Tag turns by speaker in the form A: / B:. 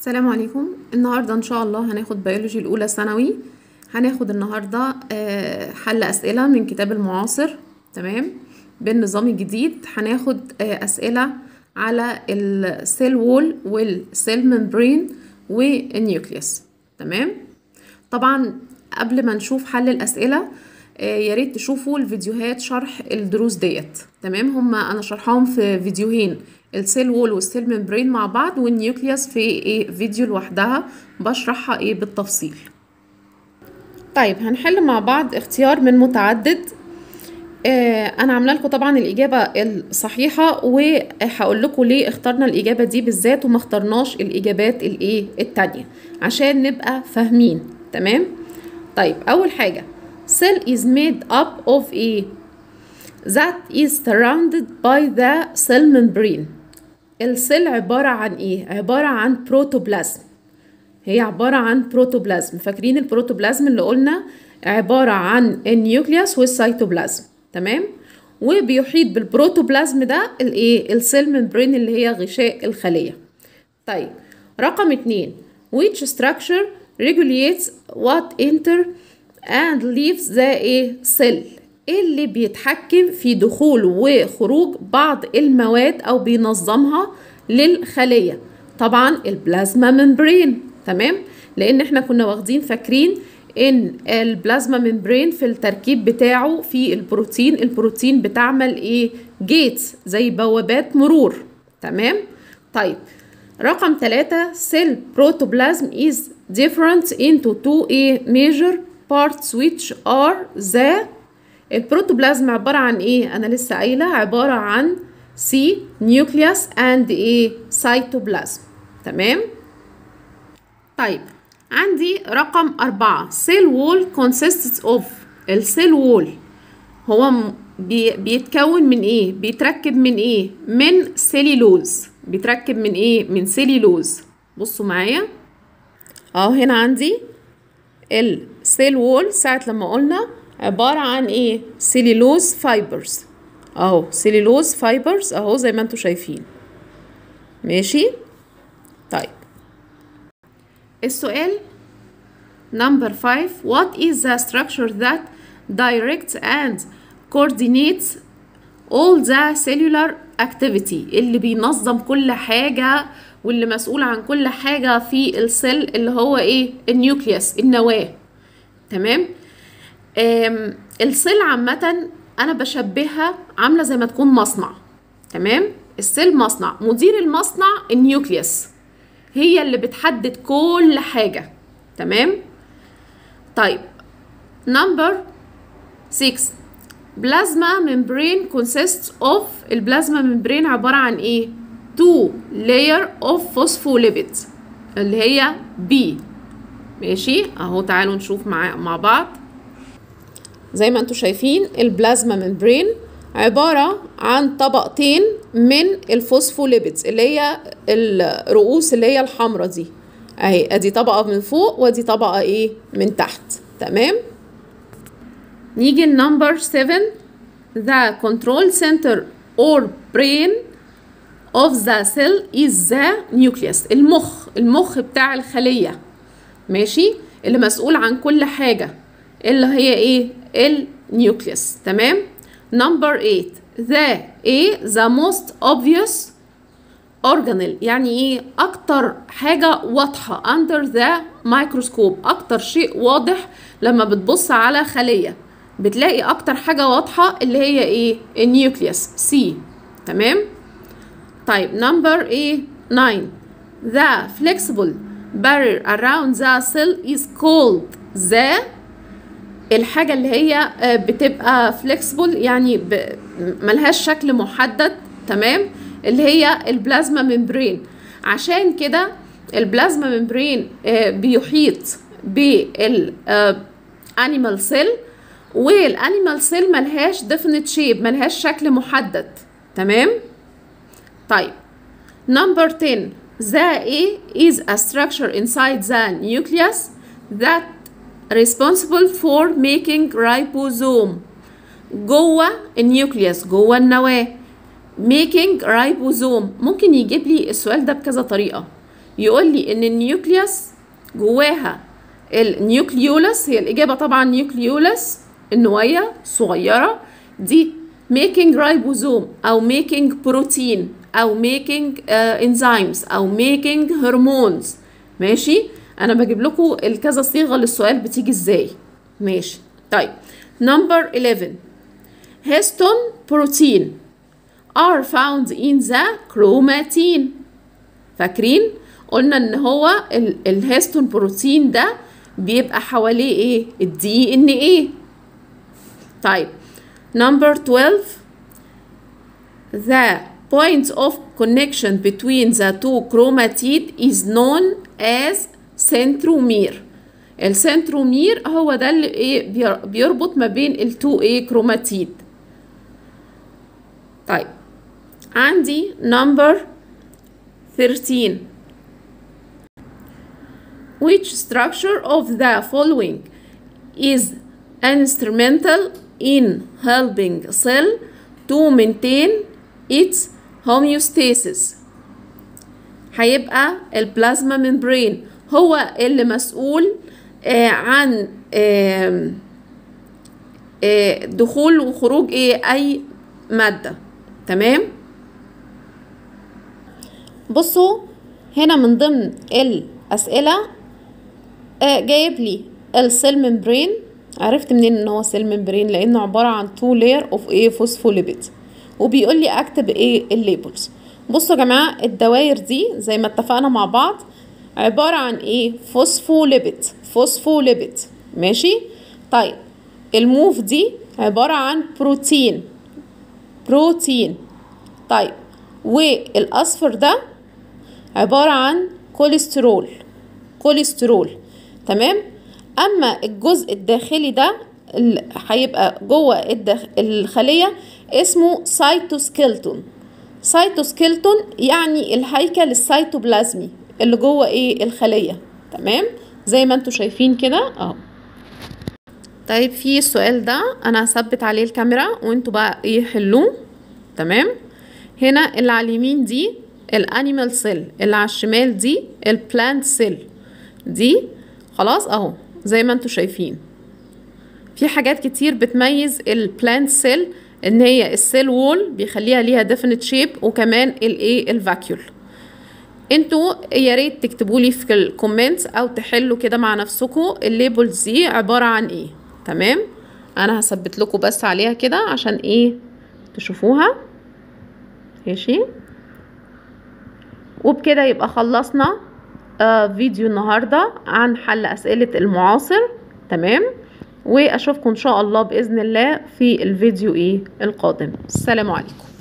A: السلام عليكم النهاردة إن شاء الله هناخد بيولوجي الأولى ثانوي هناخد النهاردة آه، حل أسئلة من كتاب المعاصر تمام بالنظام الجديد هناخد آه، أسئلة على السيل وول والسيل ممبرين والنيوكليوس تمام طبعا قبل ما نشوف حل الأسئلة آه، يا ريت تشوفوا الفيديوهات شرح الدروس ديت تمام هما انا شرحهم في فيديوهين السيل وول والسيل ممبرين مع بعض والنيوكليوس في ايه فيديو لوحدها بشرحها ايه بالتفصيل طيب هنحل مع بعض اختيار من متعدد آه انا عامله لكم طبعا الاجابه الصحيحه وهقول لكم ليه اخترنا الاجابه دي بالذات وما اخترناش الاجابات الايه التانية عشان نبقى فاهمين تمام طيب اول حاجه cell is made up of a that is surrounded by the cell membrane السيل عبارة عن ايه؟ عبارة عن بروتوبلازم هي عبارة عن بروتوبلازم فاكرين البروتوبلازم اللي قلنا عبارة عن النيوكليوس والسيتوبلازم تمام؟ وبيحيط بالبروتوبلازم ده الايه؟ السيل ممبرين اللي هي غشاء الخلية طيب رقم اتنين which structure regulates what enter and leaves the ايه cell ايه اللي بيتحكم في دخول وخروج بعض المواد او بينظمها للخلية طبعا البلازما ممبرين تمام لان احنا كنا واخدين فاكرين ان البلازما ممبرين في التركيب بتاعه في البروتين البروتين بتعمل ايه جيتس زي بوابات مرور تمام طيب رقم ثلاثة cell protoplasm is different into two a major parts which are the البروتوبلازم عبارة عن ايه انا لسه قايلة عبارة عن C nucleus and ايه cytoplasm تمام طيب عندي رقم أربعة cell wall consists of السيل وول هو م- بي بيتكون من ايه بيتركب من ايه من سيليلوز بيتركب من ايه من سيليلوز بصوا معايا اهو هنا عندي السيل وول ساعة لما قلنا عبارة عن ايه سيليلوز فايبرز اهو سيليلوز فايبرز اهو زي ما انتوا شايفين ماشي طيب السؤال number 5 what is the structure that directs and coordinates all the cellular activity اللي بينظم كل حاجة واللي مسؤول عن كل حاجة في السيل اللي هو ايه النيوكليوس النواة تمام آم، السيل عامة أنا بشبهها عاملة زي ما تكون مصنع تمام السيل مصنع مدير المصنع النيوكليوس هي اللي بتحدد كل حاجة تمام طيب نمبر 6 بلازما ممبرين consists of البلازما ممبرين عبارة عن ايه two layer of phospholipids اللي هي B ماشي اهو تعالوا نشوف مع مع بعض زي ما انتوا شايفين البلازما ممبرين عبارة عن طبقتين من الفوسفوليبيدز اللي هي الرؤوس اللي هي الحمراء دي اهي ادي طبقة من فوق وادي طبقة ايه من تحت تمام نيجي النمبر 7 the control center or brain of the cell is the nucleus المخ المخ بتاع الخلية ماشي اللي مسؤول عن كل حاجة اللي هي ايه النيوكليوس تمام نمبر 8 the a the most obvious organelle يعني ايه اكتر حاجة واضحة under the microscope اكتر شيء واضح لما بتبص على خلية بتلاقي اكتر حاجة واضحة اللي هي ايه النيوكليوس سي تمام طيب نمبر ايه 9 the flexible barrier around the cell is called the الحاجة اللي هي آه، بتبقى flexible يعني ب- ملهاش شكل محدد تمام اللي هي البلازما ممبرين عشان كده البلازما ممبرين آه، بيحيط بال animal cell والانيمال سيل ملهاش definite shape ملهاش شكل محدد تمام طيب number 10 the A is a structure inside the nucleus that responsible for making ribosome جوه النيوكليوس جوه النواة making ribosome ممكن يجيب لي السؤال ده بكذا طريقة يقول لي ان النيوكليوس جواها النيوكليولس هي الاجابه طبعا نيوكليولس النوايه صغيره دي making رايبوزوم او making بروتين او making انزيمز uh, او making هرمونز ماشي انا بجيب لكم الكذا صيغه للسؤال بتيجي ازاي ماشي طيب نمبر 11 histone protein are found in the chromatin فاكرين قلنا ان هو الهيستون بروتين ده بيبقى حواليه ايه الدي ان ايه طيب number 12 the point of connection between the two chromatid is known as centromere السنترومير هو ده اللي ايه بيربط ما بين التو ايه كروماتيد طيب عندي number 13 which structure of the following is instrumental in helping cell to maintain its homeostasis هيبقى البلازما ممبرين هو اللي مسؤول آه عن آه آه دخول وخروج ايه اي ماده تمام بصوا هنا من ضمن الاسئله جايب لي السيل ممبرين عرفت منين ان هو سيل ممبرين لانه عباره عن تو لير اوف ايه فوسفوليبيد وبيقول لي اكتب ايه الليبلز بصوا يا جماعه الدوائر دي زي ما اتفقنا مع بعض عباره عن ايه فوسفوليبيد فوسفوليبيد ماشي طيب الموف دي عباره عن بروتين بروتين طيب والاصفر ده عباره عن كوليسترول كوليسترول تمام اما الجزء الداخلي ده اللي هيبقى جوه الدخ... الخليه اسمه سايتوسكيلتون سايتوسكيلتون يعني الهيكل السيتوبلازمي اللي جوه ايه الخليه تمام زي ما انتوا شايفين كده اهو طيب في السؤال ده انا هثبت عليه الكاميرا وانتوا بقى ايه حلوه تمام هنا اللي على اليمين دي الانيمال سيل اللي على الشمال دي البلانت سيل دي خلاص اهو زي ما انتوا شايفين في حاجات كتير بتميز البلانت سيل ان هي السيل وول بيخليها ليها ديفينيت شيب وكمان الايه الفاكيول انتوا يا ريت تكتبوا لي في الكومنتس او تحلوا كده مع نفسكم الليبلز دي عباره عن ايه تمام انا هثبت لكم بس عليها كده عشان ايه تشوفوها ماشي وبكده يبقى خلصنا آه فيديو النهارده عن حل اسئله المعاصر تمام واشوفكم ان شاء الله باذن الله في الفيديو ايه القادم السلام عليكم